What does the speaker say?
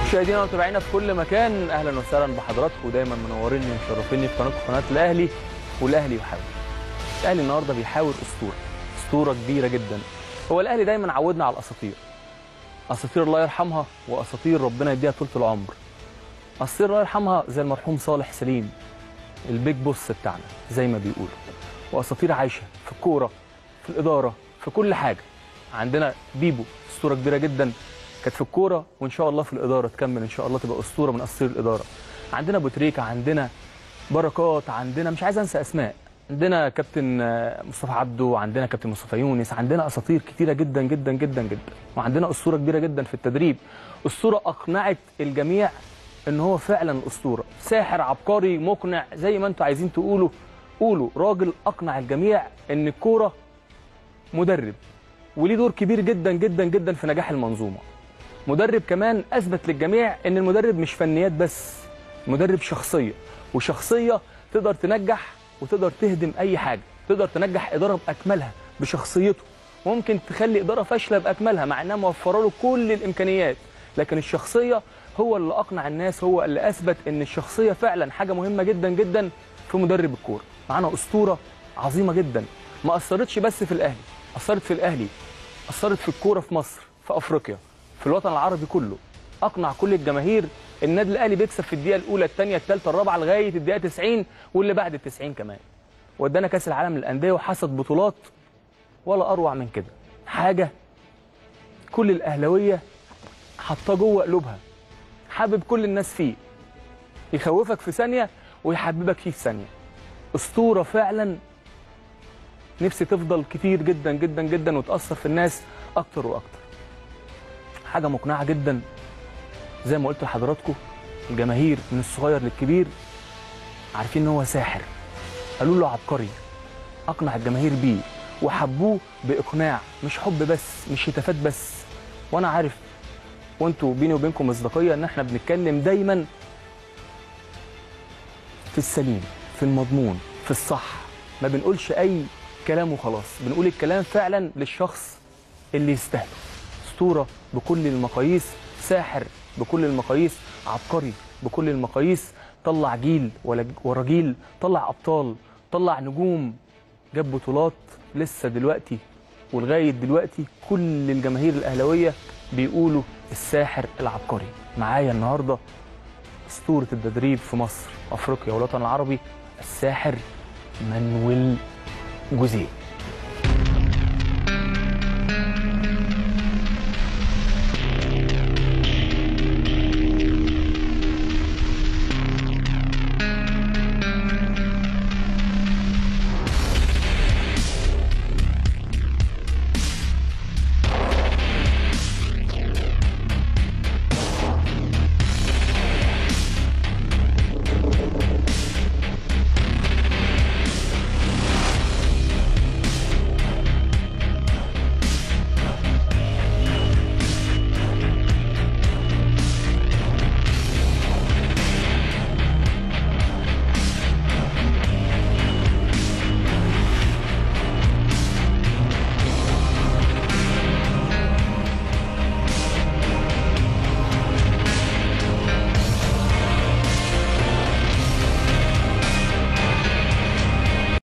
مشاهدينا ومتابعينا في كل مكان اهلا وسهلا بحضراتكم دايما منوريني ومشرفيني في قناتكم قناه الاهلي والاهلي يحاول. الاهلي النهارده بيحاول اسطوره اسطوره كبيره جدا. هو الاهلي دايما عودنا على الاساطير. اساطير الله يرحمها واساطير ربنا يديها طول العمر. اساطير الله يرحمها زي المرحوم صالح سليم البيج بوس بتاعنا زي ما بيقولوا. واساطير عايشه في الكوره في الاداره في كل حاجه. عندنا بيبو اسطوره كبيره جدا كانت في الكوره وان شاء الله في الاداره تكمل ان شاء الله تبقى اسطوره من اساطير الاداره عندنا ابو تريكه عندنا بركات عندنا مش عايز انسى اسماء عندنا كابتن آه، مصطفى عبده عندنا كابتن مصطفى يونس عندنا اساطير كتيره جدا جدا جدا جدا وعندنا اسطوره كبيره جدا في التدريب اسطوره اقنعت الجميع ان هو فعلا اسطوره ساحر عبقري مقنع زي ما انتم عايزين تقولوا قولوا راجل اقنع الجميع ان الكوره مدرب وليه دور كبير جدا جدا جدا في نجاح المنظومه مدرب كمان اثبت للجميع ان المدرب مش فنيات بس مدرب شخصيه وشخصيه تقدر تنجح وتقدر تهدم اي حاجه تقدر تنجح اداره باكملها بشخصيته ممكن تخلي اداره فاشله باكملها مع انها موفره له كل الامكانيات لكن الشخصيه هو اللي اقنع الناس هو اللي اثبت ان الشخصيه فعلا حاجه مهمه جدا جدا في مدرب الكوره معانا اسطوره عظيمه جدا ما اثرتش بس في الاهلي اثرت في الاهلي اثرت في الكوره في مصر في افريقيا في الوطن العربي كله اقنع كل الجماهير النادي الاهلي بيكسب في الدقيقه الاولى الثانيه الثالثه الرابعه لغايه الدقيقه 90 واللي بعد ال 90 كمان ودانا كاس العالم للانديه وحصد بطولات ولا اروع من كده حاجه كل الاهلاويه حاطاه جوه قلوبها حابب كل الناس فيه يخوفك في ثانيه ويحببك فيه في ثانيه اسطوره فعلا نفسي تفضل كتير جدا جدا جدا وتاثر في الناس اكتر واكتر حاجه مقنعه جدا زي ما قلت لحضراتكم الجماهير من الصغير للكبير عارفين ان هو ساحر قالوا له عبقري اقنع الجماهير بيه وحبوه باقناع مش حب بس مش هتافات بس وانا عارف وانتوا بيني وبينكم مصداقيه ان احنا بنتكلم دايما في السليم في المضمون في الصح ما بنقولش اي كلام وخلاص بنقول الكلام فعلا للشخص اللي يستاهله اسطوره بكل المقاييس ساحر بكل المقاييس عبقري بكل المقاييس طلع جيل ولا ورا جيل طلع ابطال طلع نجوم جاب بطولات لسه دلوقتي ولغايه دلوقتي كل الجماهير الاهلاويه بيقولوا الساحر العبقري معايا النهارده اسطوره التدريب في مصر افريقيا والوطن العربي الساحر مانويل جوزيه